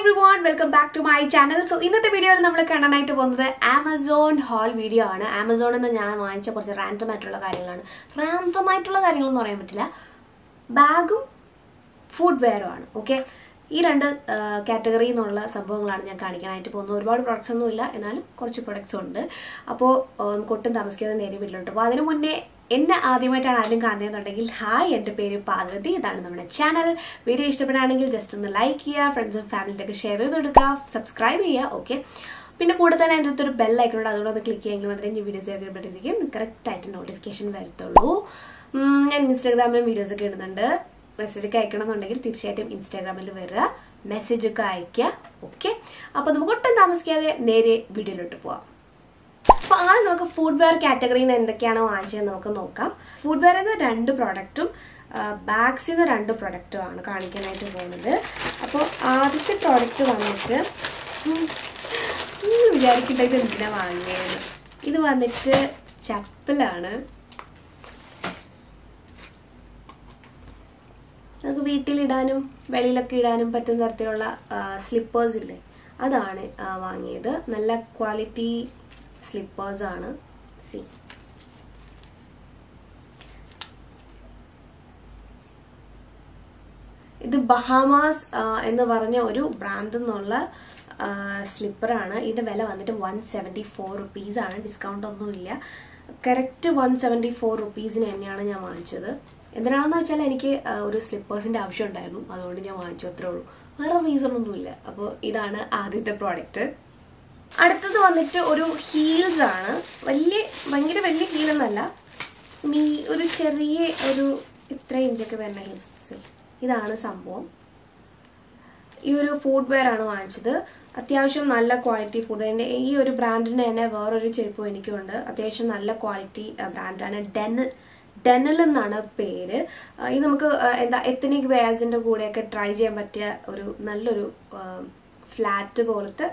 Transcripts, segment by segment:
Every everyone welcome back to my channel so ഇന്നത്തെ വീഡിയോയിൽ നമ്മൾ കാണാനായിട്ട് പോകുന്നത് ആമസോൺ ഹാൾ വീഡിയോ ആണ് ആമസോണിൽ നിന്ന് ഞാൻ വാങ്ങിച്ച കുറച്ച് റാൻഡം ആയിട്ടുള്ള കാര്യങ്ങളാണ് റാൻഡം ആയിട്ടുള്ള കാര്യങ്ങളെന്ന് പറയാൻ പറ്റില്ല ബാഗും ഫുഡ് വെയറും ആണ് ഓക്കെ ഈ രണ്ട് കാറ്റഗറി എന്നുള്ള സംഭവങ്ങളാണ് ഞാൻ കാണിക്കാനായിട്ട് പോകുന്നത് ഒരുപാട് പ്രൊഡക്ട്സ് ഒന്നും ഇല്ല എന്നാലും കുറച്ച് പ്രൊഡക്ട്സ് ഉണ്ട് അപ്പോൾ നമുക്ക് ഒട്ടും താമസിക്കാതെ നേരെ വീട്ടിലോട്ട് അപ്പോൾ അതിനു മുന്നേ എന്നെ ആദ്യമായിട്ടാണ് ആരും കാണുന്നതെന്നുണ്ടെങ്കിൽ ഹായ് എൻ്റെ പേര് പാർവതി ഇതാണ് നമ്മുടെ ചാനൽ വീഡിയോ ഇഷ്ടപ്പെടുകയാണെങ്കിൽ ജസ്റ്റ് ഒന്ന് ലൈക്ക് ചെയ്യുക ഫ്രണ്ട്സും ഫാമിലിയൊക്കെ ഷെയർ ചെയ്ത് കൊടുക്കുക സബ്സ്ക്രൈബ് ചെയ്യുക ഓക്കെ പിന്നെ കൂടെ തന്നെ അതിൻ്റെ അടുത്തൊരു ബെൽ ഐക്കണോട് അതുകൂടെ ഒന്ന് ക്ലിക്ക് ചെയ്യുമെങ്കിൽ മാത്രമേ ഈ വീഡിയോസ് കഴിയുമ്പോഴത്തേക്കും കറക്റ്റായിട്ട് നോട്ടിഫിക്കേഷൻ വരത്തുള്ളൂ ഉം, ഞാൻ ഇൻസ്റ്റാഗ്രാമിലും വീഡിയോസ് ഒക്കെ ഇടുന്നുണ്ട് മെസ്സേജ് ഒക്കെ അയക്കണമെന്നുണ്ടെങ്കിൽ തീർച്ചയായിട്ടും ഇൻസ്റ്റാഗ്രാമിൽ വരിക മെസ്സേജ് ഒക്കെ അയക്കുക ഓക്കെ അപ്പോൾ നമുക്ക് ഒട്ടും താമസിക്കാതെ നേരെ വീഡിയോയിലോട്ട് പോവാം അപ്പോൾ ആദ്യം നമുക്ക് ഫുഡ് വെയർ കാറ്റഗറിയിൽ നിന്ന് എന്തൊക്കെയാണ് വാങ്ങിച്ചത് നമുക്ക് നോക്കാം ഫുഡ് വെയറിൽ നിന്ന് രണ്ട് പ്രോഡക്റ്റും ബാഗ്സിൽ നിന്ന് രണ്ട് പ്രൊഡക്റ്റും ആണ് കാണിക്കാനായിട്ട് പോകുന്നത് അപ്പോൾ ആദ്യത്തെ പ്രോഡക്റ്റ് വന്നിട്ട് ഉം, ഉം, വിചാരിക്കട്ടെ ഇത് എന്തിനാ വാങ്ങിയത് ഇത് വന്നിട്ട് ചപ്പലാണ് നമുക്ക് വീട്ടിലിടാനും വെളിയിലൊക്കെ ഇടാനും പറ്റുന്ന തരത്തിലുള്ള സ്ലിപ്പേഴ്സ് ഇല്ലേ അതാണ് ആ, വാങ്ങിയത് നല്ല ക്വാളിറ്റി സ്ലിപ്പേഴ്സ് ആണ് സി ഇത് ബഹാമാസ് ആ, എന്ന് പറഞ്ഞ ഒരു ബ്രാൻഡിൽ നിന്നുള്ള സ്ലിപ്പറാണ് ഇതിന്റെ വില വന്നിട്ട് വൺ സെവൻറ്റി ഫോർ റുപ്പീസ് ആണ് ഡിസ്കൗണ്ട് ഒന്നുമില്ല കറക്റ്റ് വൺ സെവൻറ്റി ഫോർ റുപ്പീസിന് തന്നെയാണ് ഞാൻ വാങ്ങിച്ചത് എന്തിനാണെന്ന് വെച്ചാൽ എനിക്ക് ആ, ഒരു സ്ലിപ്പേഴ്സിന്റെ ആവശ്യം ഉണ്ടായിരുന്നു അതുകൊണ്ട് ഞാൻ വാങ്ങിച്ചു അത്രേ ഉള്ളൂ വേറെ റീസൺ ഒന്നുമില്ല അപ്പോൾ ഇതാണ് ആദ്യത്തെ പ്രോഡക്റ്റ് അടുത്തത് വന്നിട്ട് ഒരു ഹീൽസ് ആണ് വലിയ ഭയങ്കര വലിയ ഹീലൊന്നല്ല മീ ഒരു ചെറിയ ഒരു ഇത്ര ഇഞ്ചൊക്കെ വരുന്ന ഹീൽസ് ഇതാണ് സംഭവം ഈ ഒരു ഫുഡ് വെയർ ആണ് വാങ്ങിച്ചത് അത്യാവശ്യം നല്ല ക്വാളിറ്റി ഫുഡ് അതിന്റെ ഈ ഒരു ബ്രാൻഡിന് തന്നെ വേറൊരു ചെരുപ്പും എനിക്കുണ്ട് അത്യാവശ്യം നല്ല ക്വാളിറ്റി ബ്രാൻഡാണ് ഡെനൽ ഡെനൽ എന്നാണ് പേര് ആ, ഇത് നമുക്ക് ആ, എന്താ എത്തനിക് വെയർസിന്റെ കൂടെയൊക്കെ ട്രൈ ചെയ്യാൻ പറ്റിയ ഒരു നല്ലൊരു ഫ്ലാറ്റ് പോലത്തെ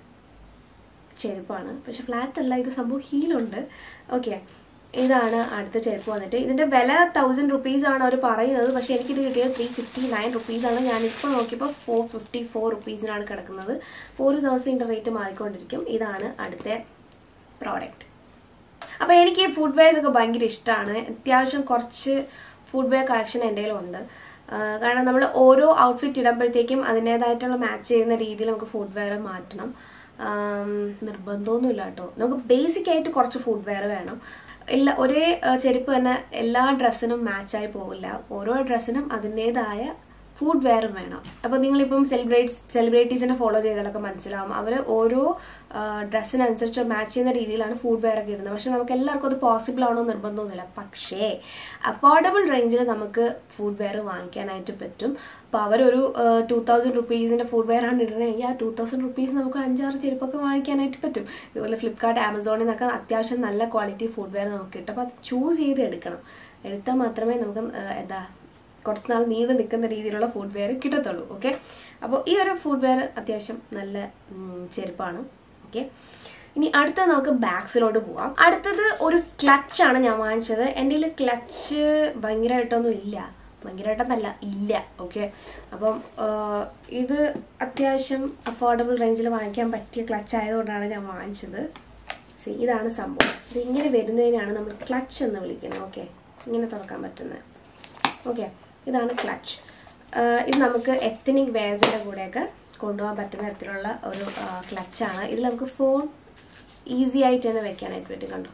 ചെരുപ്പാണ് പക്ഷെ ഫ്ലാറ്റ് അല്ല ഇത് സംഭവം ഹീലുണ്ട് ഓക്കെ ഇതാണ് അടുത്ത ചെരുപ്പ് വന്നിട്ട് ഇതിന്റെ വില തൗസൻഡ് റുപ്പീസ് ആണ് അവർ പറയുന്നത് പക്ഷെ എനിക്കിത് കിട്ടിയത് ത്രീ ഫിഫ്റ്റി നയൻ റുപ്പീസ് ആണ് ഞാനിപ്പോൾ നോക്കിയപ്പോൾ ഫോർ ഫിഫ്റ്റി ഫോർ റുപ്പീസിനാണ് കിടക്കുന്നത് അപ്പോൾ ഒരു ദിവസം ഇതിന്റെ റേറ്റ് മാറിക്കൊണ്ടിരിക്കും ഇതാണ് അടുത്ത പ്രോഡക്റ്റ് അപ്പോൾ എനിക്ക് ഈ ഫുഡ് വെയർസ് ഒക്കെ ഭയങ്കര ഇഷ്ടമാണ് അത്യാവശ്യം കുറച്ച് ഫുഡ് വെയർ കളക്ഷൻ എൻ്റെ കയ്യിലുണ്ട് ആ, കാരണം നമ്മൾ ഓരോ ഔട്ട്ഫിറ്റ് ഇടുമ്പോഴത്തേക്കും അതിൻ്റേതായിട്ടുള്ള മാച്ച് ചെയ്യുന്ന രീതിയിൽ നമുക്ക് ഫുഡ് വെയർ മാറ്റണം ആം, നിർബന്ധമൊന്നുമില്ല കേട്ടോ നമുക്ക് ബേസിക് ആയിട്ട് കുറച്ച് ഫുഡ് വെയർ വേണം എല്ലാ ഒരേ ആ, ചെരുപ്പ് തന്നെ എല്ലാ ഡ്രസ്സിനും മാച്ചായി പോകില്ല ഓരോ ഡ്രസ്സിനും അതിൻ്റേതായ ഫുഡ് വെയറും വേണം അപ്പോൾ നിങ്ങളിപ്പം സെലിബ്രേറ്റ് സെലിബ്രിറ്റീസിനെ ഫോളോ ചെയ്താലൊക്കെ മനസ്സിലാവും അവർ ഓരോ ഡ്രസ്സിനനുസരിച്ച് മാച്ച് ചെയ്യുന്ന രീതിയിലാണ് ഫുഡ് വെയർ ഒക്കെ ഇടുന്നത് പക്ഷെ നമുക്ക് എല്ലാവർക്കും അത് പോസിബിൾ ആണോ എന്ന് നിർബന്ധമൊന്നുമില്ല പക്ഷേ അഫോർഡബിൾ റേഞ്ചിൽ നമുക്ക് ഫുഡ് വെയർ വാങ്ങിക്കാനായിട്ട് പറ്റും അപ്പോൾ അവരൊരു ടൂ തൗസൻഡ് റുപ്പീസിൻ്റെ ഫുഡ് വെയർ ആണ് ഇടണമെങ്കിൽ ആ ടൂ തൗസൻഡ് റുപ്പീസ് നമുക്ക് അഞ്ചാറ് ചെരുപ്പൊക്കെ വാങ്ങിക്കാനായിട്ട് പറ്റും ഇതുപോലെ ഫ്ലിപ്കാർട്ട് ആമസോണിൽ നിന്നൊക്കെ അത്യാവശ്യം നല്ല ക്വാളിറ്റി ഫുഡ് വെയർ നമുക്ക് കിട്ടും അപ്പോൾ അത് ചൂസ് ചെയ്ത് എടുക്കണം എടുത്താൽ മാത്രമേ നമുക്ക് ആ, എന്താ കുറച്ച് നാൾ നീണ്ടു നിൽക്കുന്ന രീതിയിലുള്ള ഫുഡ് വെയർ കിട്ടത്തുള്ളൂ ഓക്കെ അപ്പോൾ ഈ ഒരു ഫുഡ് വെയർ അത്യാവശ്യം നല്ല ഉം, ചെരുപ്പാണ് ഓക്കെ ഇനി അടുത്തത് നമുക്ക് ബാഗ്സിലോട്ട് പോവാം അടുത്തത് ഒരു ക്ലച്ച് ആണ് ഞാൻ വാങ്ങിച്ചത് എൻ്റെ കയ്യിൽ ക്ലച്ച് ഭയങ്കരമായിട്ടൊന്നും ഇല്ല ഭയങ്കരമായിട്ടൊന്നല്ല ഇല്ല ഓക്കെ അപ്പം ആ, ഇത് അത്യാവശ്യം അഫോർഡബിൾ റേഞ്ചിൽ വാങ്ങിക്കാൻ പറ്റിയ ക്ലച്ച് ആയതുകൊണ്ടാണ് ഞാൻ വാങ്ങിച്ചത് See, ഇതാണ് സംഭവം ഇത് ഇങ്ങനെ വരുന്നതിനാണ് നമ്മൾ ക്ലച്ച് എന്ന് വിളിക്കുന്നത് ഓക്കെ ഇങ്ങനെ തുറക്കാൻ പറ്റുന്നത് ഓക്കെ ഇതാണ് ക്ലച്ച് ഇത് നമുക്ക് എത്തനിക് വേസിൻ്റെ കൂടെയൊക്കെ കൊണ്ടുപോകാൻ പറ്റുന്ന തരത്തിലുള്ള ഒരു ക്ലച്ചാണ് ഇതിൽ നമുക്ക് ഫോൺ ഈസി ആയിട്ട് തന്നെ വെക്കാനായിട്ട് പറ്റും കണ്ടോ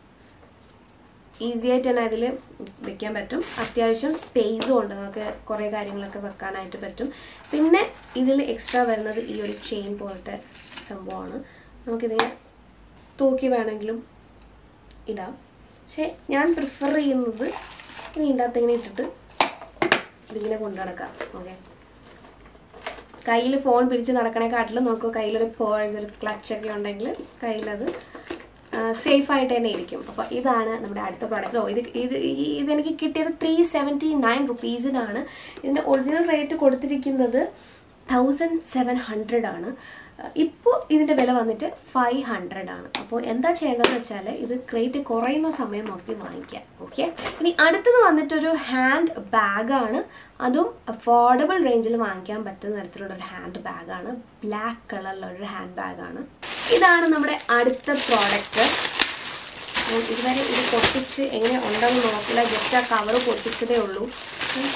ഈസി ആയിട്ട് തന്നെ അതിൽ വെക്കാൻ പറ്റും അത്യാവശ്യം സ്പേസും ഉണ്ട് നമുക്ക് കുറേ കാര്യങ്ങളൊക്കെ വെക്കാനായിട്ട് പറ്റും പിന്നെ ഇതിൽ എക്സ്ട്രാ വരുന്നത് ഈ ഒരു ചെയിൻ പോലത്തെ സംഭവമാണ് നമുക്കിതിനെ തൂക്കി വേണമെങ്കിലും ഇടാം പക്ഷെ ഞാൻ പ്രിഫർ ചെയ്യുന്നത് ഇതിൻ്റെ അകത്ത് ഇങ്ങനെ ഇട്ടിട്ട് ഇതിങ്ങനെ കൊണ്ടു നടക്കാം ഓക്കെ കയ്യിൽ ഫോൺ പിടിച്ച് നടക്കണേക്കാട്ടിലും നമുക്ക് കയ്യിലൊരു പേഴ്സ് ഒരു ക്ലച്ച് ഒക്കെ ഉണ്ടെങ്കിൽ കയ്യിലത് സേഫ് ആയിട്ട് തന്നെ ഇരിക്കും അപ്പോൾ ഇതാണ് നമ്മുടെ അടുത്ത പ്രോഡക്റ്റ് ഓ ഇത് ഇത് ഈ- ഇതെനിക്ക് കിട്ടിയത് ത്രീ സെവൻറ്റി നയൻ റുപ്പീസിനാണ് ഇതിൻ്റെ ഒറിജിനൽ റേറ്റ് കൊടുത്തിരിക്കുന്നത് തൗസൻഡ് സെവൻ ഹൺഡ്രഡ് ആണ് ഇപ്പോൾ ഇതിൻ്റെ വില വന്നിട്ട് ഫൈവ് ഹൺഡ്രഡ് ആണ് അപ്പോൾ എന്താ ചെയ്യേണ്ടതെന്ന് വെച്ചാൽ ഇത് റേറ്റ് കുറയുന്ന സമയം നോക്കി വാങ്ങിക്കാം ഓക്കെ ഇനി അടുത്തത് വന്നിട്ടൊരു ഹാൻഡ് ബാഗാണ് അതും അഫോർഡബിൾ റേഞ്ചിൽ വാങ്ങിക്കാൻ പറ്റുന്ന തരത്തിലുള്ള ഒരു ഹാൻഡ് ബാഗാണ് ബ്ലാക്ക് കളറിലുള്ള ഒരു ഹാൻഡ് ബാഗാണ് ഇതാണ് നമ്മുടെ അടുത്ത പ്രോഡക്റ്റ് ഞാൻ ഇതുവരെ ഇത് പൊട്ടിച്ച് എങ്ങനെ ഉണ്ടെന്ന് നോക്കില്ല ജസ്റ്റ് ആ കവർ പൊട്ടിച്ചതേ ഉള്ളൂ ഉം.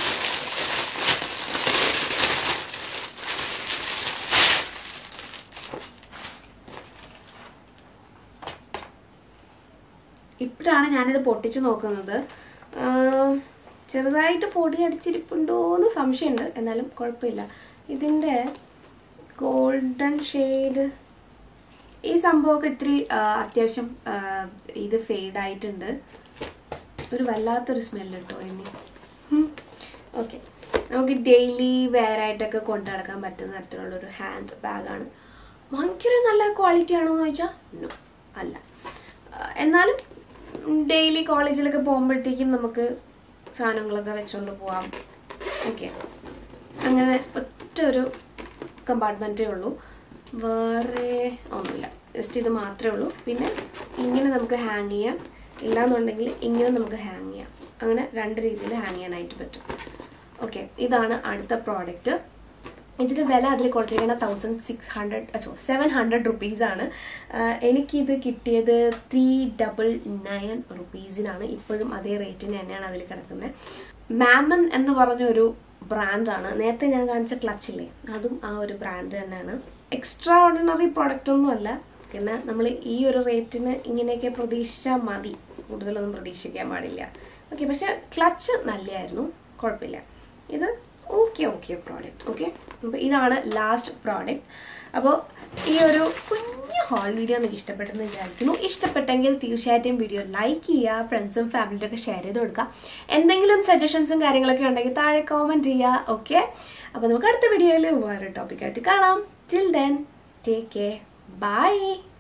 ഇപ്പോഴാണ് ഞാനിത് പൊട്ടിച്ച് നോക്കുന്നത് ആം, ചെറുതായിട്ട് പൊടി അടിച്ചിരിപ്പുണ്ടോ എന്ന് സംശയമുണ്ട് എന്നാലും കുഴപ്പമില്ല ഇതിൻ്റെ ഗോൾഡൻ ഷെയ്ഡ് ഈ സംഭവമൊക്കെ ഇത്തിരി ആ, അത്യാവശ്യം ആ, ഇത് ഫെയ്ഡ് ആയിട്ടുണ്ട് ഒരു വല്ലാത്തൊരു സ്മെല്ല് കേട്ടോ ഇനി ഓക്കെ നമുക്ക് ഡെയിലി വെയർ ആയിട്ടൊക്കെ കൊണ്ടു നടക്കാൻ പറ്റുന്ന തരത്തിലുള്ള ഒരു ഹാൻഡ് ബാഗാണ് ഭയങ്കര നല്ല ക്വാളിറ്റി ആണോ എന്ന് ചോദിച്ചാൽ നോ അല്ല ആ, എന്നാലും ഡെയിലി കോളേജിലൊക്കെ പോകുമ്പോഴത്തേക്കും നമുക്ക് സാധനങ്ങളൊക്കെ വെച്ചുകൊണ്ട് പോവാം ഓക്കെ അങ്ങനെ ഒറ്റ ഒരു കമ്പാർട്ട്മെൻറ്റേ ഉള്ളൂ വേറെ ഒന്നുമില്ല ജസ്റ്റ് ഇത് മാത്രമേ ഉള്ളൂ പിന്നെ ഇങ്ങനെ നമുക്ക് ഹാങ് ചെയ്യാം ഇല്ലാന്നുണ്ടെങ്കിൽ ഇങ്ങനെ നമുക്ക് ഹാങ് ചെയ്യാം അങ്ങനെ രണ്ട് രീതിയിൽ ഹാങ് ചെയ്യാനായിട്ട് പറ്റും ഓക്കെ ഇതാണ് അടുത്ത പ്രോഡക്റ്റ് ഇതിന്റെ വില അതിൽ കൊടുത്തിരിക്കുന്ന തൗസൻഡ് സിക്സ് ഹൺഡ്രഡ് അച്ചോ സെവൻ ഹൺഡ്രഡ് റുപ്പീസാണ് എനിക്കിത് കിട്ടിയത് ത്രീ ഡബിൾ നയൻ റുപ്പീസിനാണ് ഇപ്പോഴും അതേ റേറ്റിന് തന്നെയാണ് അതിൽ കിടക്കുന്നത് മാമൻ എന്ന് പറഞ്ഞ ഒരു ബ്രാൻഡാണ് നേരത്തെ ഞാൻ കാണിച്ച ക്ലച്ചില്ലേ അതും ആ ഒരു ബ്രാൻഡ് തന്നെയാണ് എക്സ്ട്രാ ഓർഡിനറി പ്രോഡക്റ്റ് ഒന്നുമല്ല പിന്നെ നമ്മൾ ഈ ഒരു റേറ്റിന് ഇങ്ങനെയൊക്കെ പ്രതീക്ഷിച്ചാൽ മതി കൂടുതലൊന്നും പ്രതീക്ഷിക്കാൻ പാടില്ല ഓക്കെ പക്ഷെ ക്ലച്ച് നല്ലതായിരുന്നു കുഴപ്പമില്ല ഇത് ഓക്കെ ഓക്കെ പ്രോഡക്റ്റ് ഓക്കെ അപ്പോൾ ഇതാണ് ലാസ്റ്റ് പ്രോഡക്റ്റ് അപ്പോൾ ഈ ഒരു കുഞ്ഞു ഹോൾ വീഡിയോ നിങ്ങൾക്ക് ഇഷ്ടപ്പെട്ടെന്ന് വിചാരിക്കുന്നു ഇഷ്ടപ്പെട്ടെങ്കിൽ തീർച്ചയായിട്ടും വീഡിയോ ലൈക്ക് ചെയ്യുക ഫ്രണ്ട്സും ഫാമിലിയും ഒക്കെ ഷെയർ ചെയ്ത് കൊടുക്കുക എന്തെങ്കിലും സജഷൻസും കാര്യങ്ങളൊക്കെ ഉണ്ടെങ്കിൽ താഴെ കോമൻറ്റ് ചെയ്യുക ഓക്കെ അപ്പോൾ നമുക്ക് അടുത്ത വീഡിയോയിൽ വേറെ ടോപ്പിക്കായിട്ട് കാണാം till then take care by